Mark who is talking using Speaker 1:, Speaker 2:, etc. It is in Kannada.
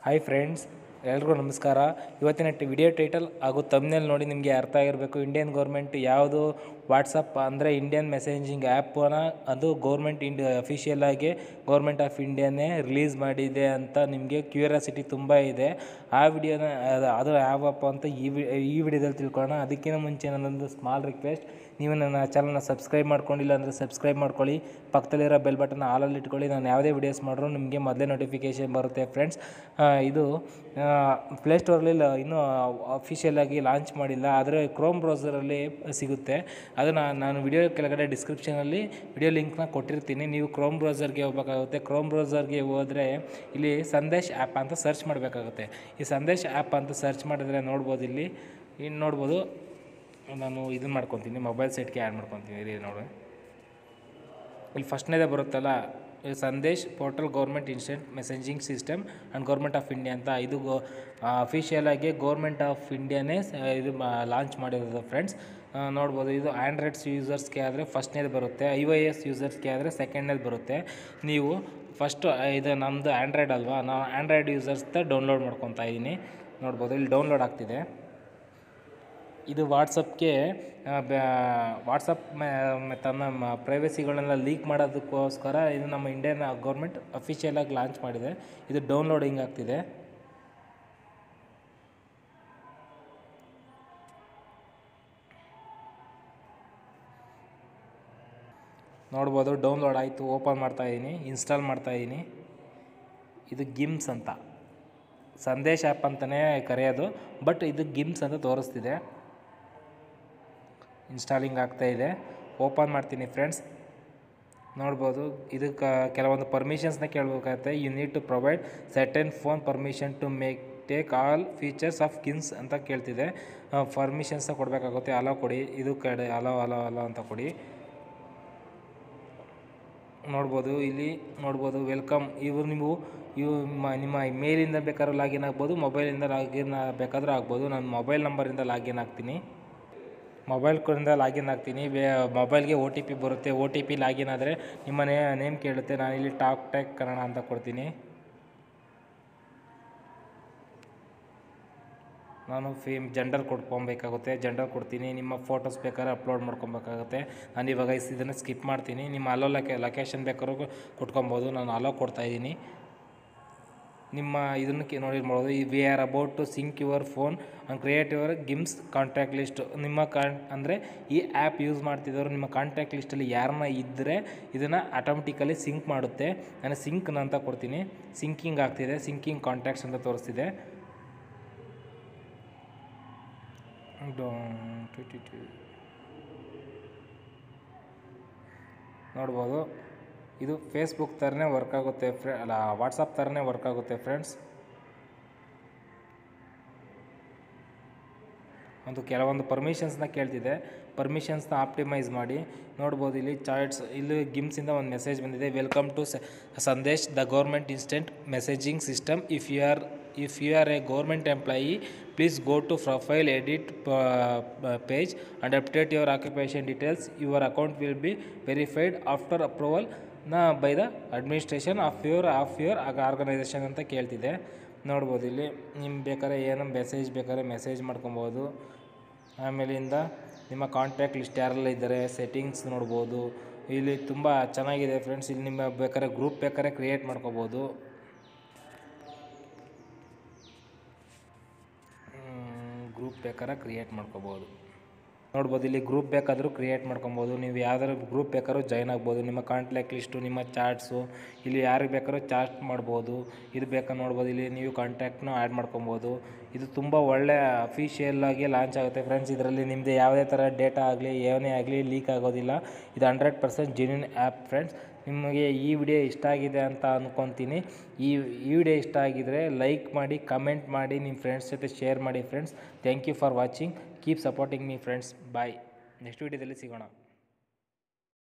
Speaker 1: ಹಾಯ್ ಫ್ರೆಂಡ್ಸ್ ಎಲ್ರಿಗೂ ನಮಸ್ಕಾರ ಇವತ್ತಿನ ಟಿ ವಿಡಿಯೋ ಟೈಟಲ್ ಹಾಗೂ ತಮ್ನೇಲ್ ನೋಡಿ ನಿಮಗೆ ಅರ್ಥ ಆಗಿರಬೇಕು ಇಂಡಿಯನ್ ಗೌರ್ಮೆಂಟ್ ಯಾವುದು ವಾಟ್ಸಪ್ ಅಂದರೆ ಇಂಡಿಯನ್ ಮೆಸೇಜಿಂಗ್ ಆ್ಯಪನ್ನ ಅದು ಗೌರ್ಮೆಂಟ್ ಇಂಡಿಯಾ ಅಫಿಷಿಯಲ್ ಆಗಿ ಗೌರ್ಮೆಂಟ್ ಆಫ್ ಇಂಡಿಯಾನೇ ರಿಲೀಸ್ ಮಾಡಿದೆ ಅಂತ ನಿಮಗೆ ಕ್ಯೂರಿಯಾಸಿಟಿ ತುಂಬ ಇದೆ ಆ ವಿಡಿಯೋನ ಅದು ಅದು ಯಾವಪ್ಪ ಅಂತ ಈ ವಿ ಈ ವಿಡಿಯೋದಲ್ಲಿ ತಿಳ್ಕೊಳ್ಳೋಣ ಅದಕ್ಕಿಂತ ಮುಂಚೆ ನನ್ನೊಂದು ಸ್ಮಾಲ್ ರಿಕ್ವೆಸ್ಟ್ ನೀವು ನನ್ನ ಚಾನಲ್ನ ಸಬ್ಸ್ಕ್ರೈಬ್ ಮಾಡ್ಕೊಂಡಿಲ್ಲ ಅಂದರೆ ಸಬ್ಸ್ಕ್ರೈಬ್ ಮಾಡ್ಕೊಳ್ಳಿ ಪಕ್ಕದಲ್ಲಿರೋ ಬೆಲ್ ಬಟನ್ ಆಲಲ್ಲಿ ಇಟ್ಕೊಳ್ಳಿ ನಾನು ಯಾವುದೇ ವೀಡಿಯೋಸ್ ಮಾಡಿದ್ರು ನಿಮಗೆ ಮೊದಲೇ ನೋಟಿಫಿಕೇಷನ್ ಬರುತ್ತೆ ಫ್ರೆಂಡ್ಸ್ ಇದು ಪ್ಲೇಸ್ಟೋರಲ್ಲಿ ಇನ್ನೂ ಅಫಿಷಿಯಲ್ ಆಗಿ ಲಾಂಚ್ ಮಾಡಿಲ್ಲ ಆದರೆ ಕ್ರೋಮ್ ಬ್ರೌಸರಲ್ಲಿ ಸಿಗುತ್ತೆ ಅದನ್ನು ನಾನು ವಿಡಿಯೋ ಕೆಳಗಡೆ ಡಿಸ್ಕ್ರಿಪ್ಷನಲ್ಲಿ ವಿಡಿಯೋ ಲಿಂಕ್ನ ಕೊಟ್ಟಿರ್ತೀನಿ ನೀವು ಕ್ರೋಮ್ ಬ್ರೌಸರ್ಗೆ ಹೋಗ್ಬೇಕಾಗುತ್ತೆ ಕ್ರೋಮ್ ಬ್ರೌಸರ್ಗೆ ಹೋದರೆ ಇಲ್ಲಿ ಸಂದೇಶ್ ಆ್ಯಪ್ ಅಂತ ಸರ್ಚ್ ಮಾಡಬೇಕಾಗುತ್ತೆ ಈ ಸಂದೇಶ್ ಆ್ಯಪ್ ಅಂತ ಸರ್ಚ್ ಮಾಡಿದ್ರೆ ನೋಡ್ಬೋದು ಇಲ್ಲಿ ಇನ್ನು ನೋಡ್ಬೋದು ನಾನು ಇದನ್ನು ಮಾಡ್ಕೊತೀನಿ ಮೊಬೈಲ್ ಸೆಟ್ಗೆ ಆ್ಯಡ್ ಮಾಡ್ಕೊತೀನಿ ಇಲ್ಲಿ ನೋಡಿ ಇಲ್ಲಿ ಫಸ್ಟ್ನೇದೇ ಬರುತ್ತಲ್ಲ ಈ Sandesh portal government instant messaging system and government of India ಅಂತ ಇದು ಗೋ ಅಫಿಷಿಯಲ್ ಆಗಿ ಗೌರ್ಮೆಂಟ್ ಆಫ್ ಇಂಡಿಯಾನೇ ಸ- ಇದು ಲಾಂಚ್ ಮಾಡಿರೋದು ಫ್ರೆಂಡ್ಸ್ ನೋಡ್ಬೋದು ಇದು ಆ್ಯಂಡ್ರಾಯ್ಡ್ಸ್ ಯೂಸರ್ಸ್ಗೆ ಆದರೆ ಫಸ್ಟ್ನೇದು ಬರುತ್ತೆ ಐ ಒ ಎಸ್ ಯೂಸರ್ಸ್ಗೆ ಆದರೆ ಸೆಕೆಂಡ್ನೇದು ಬರುತ್ತೆ ನೀವು ಫಸ್ಟು ಇದು ನಮ್ಮದು ಆ್ಯಂಡ್ರಾಯ್ಡ್ ಅಲ್ವಾ ನಾವು ಆ್ಯಂಡ್ರಾಯ್ಡ್ ಯೂಸರ್ಸ್ದ ಡೌನ್ಲೋಡ್ ಮಾಡ್ಕೊತಾ ಇದ್ದೀನಿ ನೋಡ್ಬೋದು ಇಲ್ಲಿ ಡೌನ್ಲೋಡ್ ಆಗ್ತಿದೆ ಇದು ವಾಟ್ಸಪ್ಗೆ ವಾಟ್ಸಪ್ ತನ್ನ ಪ್ರೈವಸಿಗಳನ್ನೆಲ್ಲ ಲೀಕ್ ಮಾಡೋದಕ್ಕೋಸ್ಕರ ಇದು ನಮ್ಮ ಇಂಡಿಯನ್ ಗೌರ್ಮೆಂಟ್ ಅಫಿಷಿಯಲಾಗಿ ಲಾಂಚ್ ಮಾಡಿದೆ ಇದು ಡೌನ್ಲೋಡಿಂಗ್ ಆಗ್ತಿದೆ ನೋಡ್ಬೋದು ಡೌನ್ಲೋಡ್ ಆಯಿತು ಓಪನ್ ಮಾಡ್ತಾ ಇದ್ದೀನಿ ಇನ್ಸ್ಟಾಲ್ ಮಾಡ್ತಾ ಇದ್ದೀನಿ ಇದು ಗಿಮ್ಸ್ ಅಂತ ಸಂದೇಶ್ ಆ್ಯಪ್ ಅಂತಲೇ ಕರೆಯೋದು ಬಟ್ ಇದು ಗಿಮ್ಸ್ ಅಂತ ತೋರಿಸ್ತಿದೆ ಇನ್ಸ್ಟಾಲಿಂಗ್ ಆಗ್ತಾ ಇದೆ ಓಪನ್ ಮಾಡ್ತೀನಿ ಫ್ರೆಂಡ್ಸ್ ನೋಡ್ಬೋದು ಇದಕ್ಕೆ ಕೆಲವೊಂದು ಪರ್ಮಿಷನ್ಸ್ನ ಕೇಳಬೇಕಾಗುತ್ತೆ you need to provide certain phone permission to make take all features of GIMS ಅಂತ ಕೇಳ್ತಿದೆ ಪರ್ಮಿಷನ್ಸ್ನ ಕೊಡಬೇಕಾಗುತ್ತೆ ಅಲೋ ಕೊಡಿ ಇದು ಕಡೆ ಅಲೋ ಅಲೋ ಅಲೋ ಅಂತ ಕೊಡಿ ನೋಡ್ಬೋದು ಇಲ್ಲಿ ನೋಡ್ಬೋದು ವೆಲ್ಕಮ್ ಇವರು ನೀವು ಇವು ನಿಮ್ಮ ನಿಮ್ಮ ಮೇಲಿಂದ ಬೇಕಾದ್ರೂ ಲಾಗಿನ್ ಆಗ್ಬೋದು ಮೊಬೈಲಿಂದ ಲಾಗಿನ್ ಬೇಕಾದರೂ ಆಗ್ಬೋದು ನಾನು ಮೊಬೈಲ್ ನಂಬರಿಂದ ಲಾಗಿನ್ ಆಗ್ತೀನಿ ಮೊಬೈಲ್ ಕಡೆಯಿಂದ ಲಾಗಿನ್ ಆಗ್ತೀನಿ ಬೇ ಮೊಬೈಲ್ಗೆ ಒ ಟಿ ಪಿ ಬರುತ್ತೆ ಒ ಟಿ ಪಿ ಲಾಗಿನ್ ಆದರೆ ನಿಮ್ಮ ನೇ ನೇಮ್ ಕೇಳುತ್ತೆ ನಾನು ಇಲ್ಲಿ ಟಾಕ್ ಟ್ಯಾಕ್ ಕನ್ನಡ ಅಂತ ಕೊಡ್ತೀನಿ ನಾನು ಫೇಮ್ ಜೆಂಡರ್ ಕೊಡ್ಕೊಬೇಕಾಗುತ್ತೆ ಜೆಂಡರ್ ಕೊಡ್ತೀನಿ ನಿಮ್ಮ ಫೋಟೋಸ್ ಬೇಕಾದ್ರೆ ಅಪ್ಲೋಡ್ ಮಾಡ್ಕೊಬೇಕಾಗುತ್ತೆ ನಾನು ಇವಾಗ ಇಸ್ ಇದನ್ನು ಸ್ಕಿಪ್ ಮಾಡ್ತೀನಿ ನಿಮ್ಮ ಅಲೋ ಲೊಕೆ ಲೊಕೇಶನ್ ಬೇಕಾದ್ರೂ ಕೊಟ್ಕೊಬೋದು ನಾನು ಅಲೋ ಕೊಡ್ತಾಯಿದ್ದೀನಿ ನಿಮ್ಮ ಇದನ್ನು ಕೆ ನೋಡಿರ್ಬೋದು ಈ we are about to sync your phone and create your GIMS contact list ನಿಮ್ಮ ಕಾನ್ ಅಂದರೆ ಈ ಆ್ಯಪ್ ಯೂಸ್ ಮಾಡ್ತಿದ್ದವರು ನಿಮ್ಮ ಕಾಂಟ್ಯಾಕ್ಟ್ ಲಿಸ್ಟಲ್ಲಿ ಯಾರನ್ನ ಇದ್ದರೆ ಇದನ್ನು ಆಟೋಮೆಟಿಕಲಿ ಸಿಂಕ್ ಮಾಡುತ್ತೆ ನಾನು ಸಿಂಕ್ನ ಅಂತ ಕೊಡ್ತೀನಿ ಸಿಂಕಿಂಗ್ ಆಗ್ತಿದೆ ಸಿಂಕಿಂಗ್ ಕಾಂಟ್ಯಾಕ್ಟ್ಸ್ ಅಂತ ತೋರಿಸ್ತಿದೆ ನೋಡ್ಬೋದು ಇದು ಫೇಸ್ಬುಕ್ ಥರನೇ ವರ್ಕ್ ಆಗುತ್ತೆ ಫ್ರೆ ಅಲ್ಲ ವಾಟ್ಸಪ್ ಥರನೇ ವರ್ಕ್ ಆಗುತ್ತೆ ಫ್ರೆಂಡ್ಸ್ ಒಂದು ಕೆಲವೊಂದು ಪರ್ಮಿಷನ್ಸ್ನ ಕೇಳ್ತಿದೆ ಪರ್ಮಿಷನ್ಸ್ನ ಆಪ್ಟಿಮೈಸ್ ಮಾಡಿ ನೋಡ್ಬೋದು ಇಲ್ಲಿ ಚಾರ್ಟ್ಸ್ ಇಲ್ಲಿ ಗಿಮ್ಸಿಂದ ಒಂದು ಮೆಸೇಜ್ ಬಂದಿದೆ welcome to Sandesh the government instant messaging system if you are if you are a government employee please go to profile edit page and update your occupation details your account will be verified after approval ನ by the administration of your of your organisation ಅಂತ ಕೇಳ್ತಿದೆ ನೋಡ್ಬೋದು ಇಲ್ಲಿ ನಿಮ್ಗೆ ಬೇಕಾದ್ರೆ ಏನೋ ಮೆಸೇಜ್ ಬೇಕಾದ್ರೆ ಮೆಸೇಜ್ ಮಾಡ್ಕೊಬೋದು ಆಮೇಲಿಂದ ನಿಮ್ಮ ಕಾಂಟ್ಯಾಕ್ಟ್ ಲಿಸ್ಟ್ ಯಾರೆಲ್ಲ ಇದ್ದಾರೆ ಸೆಟ್ಟಿಂಗ್ಸ್ ನೋಡ್ಬೋದು ಇಲ್ಲಿ ತುಂಬ ಚೆನ್ನಾಗಿದೆ ಫ್ರೆಂಡ್ಸ್ ಇಲ್ಲಿ ನಿಮ್ಮ ಬೇಕಾದ್ರೆ ಗ್ರೂಪ್ ಬೇಕಾದ್ರೆ ಕ್ರಿಯೇಟ್ ಮಾಡ್ಕೋಬೋದು ಗ್ರೂಪ್ ಬೇಕಾದ್ರೆ ಕ್ರಿಯೇಟ್ ಮಾಡ್ಕೋಬೋದು ನೋಡ್ಬೋದು ಇಲ್ಲಿ ಗ್ರೂಪ್ ಬೇಕಾದರೂ ಕ್ರಿಯೇಟ್ ಮಾಡ್ಕೊಬೋದು ನೀವು ಯಾವ್ದಾದ್ರು ಗ್ರೂಪ್ ಬೇಕಾದ್ರೂ ಜಾಯ್ನ್ ಆಗ್ಬೋದು ನಿಮ್ಮ ಕಾಂಟ್ಯಾಕ್ಟ್ ಲಿಸ್ಟು ನಿಮ್ಮ ಚಾಟ್ಸು ಇಲ್ಲಿ ಯಾರಿಗೆ ಬೇಕಾದ್ರೂ ಚಾಟ್ ಮಾಡ್ಬೋದು ಇದು ಬೇಕಾ ನೋಡ್ಬೋದು ಇಲ್ಲಿ ನೀವು ಕಾಂಟ್ಯಾಕ್ಟ್ನು ಆ್ಯಡ್ ಮಾಡ್ಕೊಬೋದು ಇದು ತುಂಬ ಒಳ್ಳೆ ಅಫಿಷಿಯಲ್ ಆಗಿ ಲಾಂಚ್ ಆಗುತ್ತೆ ಫ್ರೆಂಡ್ಸ್ ಇದರಲ್ಲಿ ನಿಮ್ಮದು ಯಾವುದೇ ಥರ ಡೇಟಾ ಆಗಲಿ ಏನೇ ಆಗಲಿ ಲೀಕ್ ಆಗೋದಿಲ್ಲ ಇದು hundred percent genuine app friends ನಿಮಗೆ ಈ ವಿಡಿಯೋ ಇಷ್ಟ ಆಗಿದೆ ಅಂತ ಅಂದ್ಕೊತೀನಿ ಈ ಈ ವಿಡಿಯೋ ಇಷ್ಟ ಆಗಿದರೆ ಲೈಕ್ ಮಾಡಿ ಕಮೆಂಟ್ ಮಾಡಿ ನಿಮ್ಮ ಫ್ರೆಂಡ್ಸ್ ಜೊತೆ ಶೇರ್ ಮಾಡಿ friends thank you for watching keep supporting me friends bye next ವಿಡಿಯೋದಲ್ಲಿ ಸಿಗೋಣ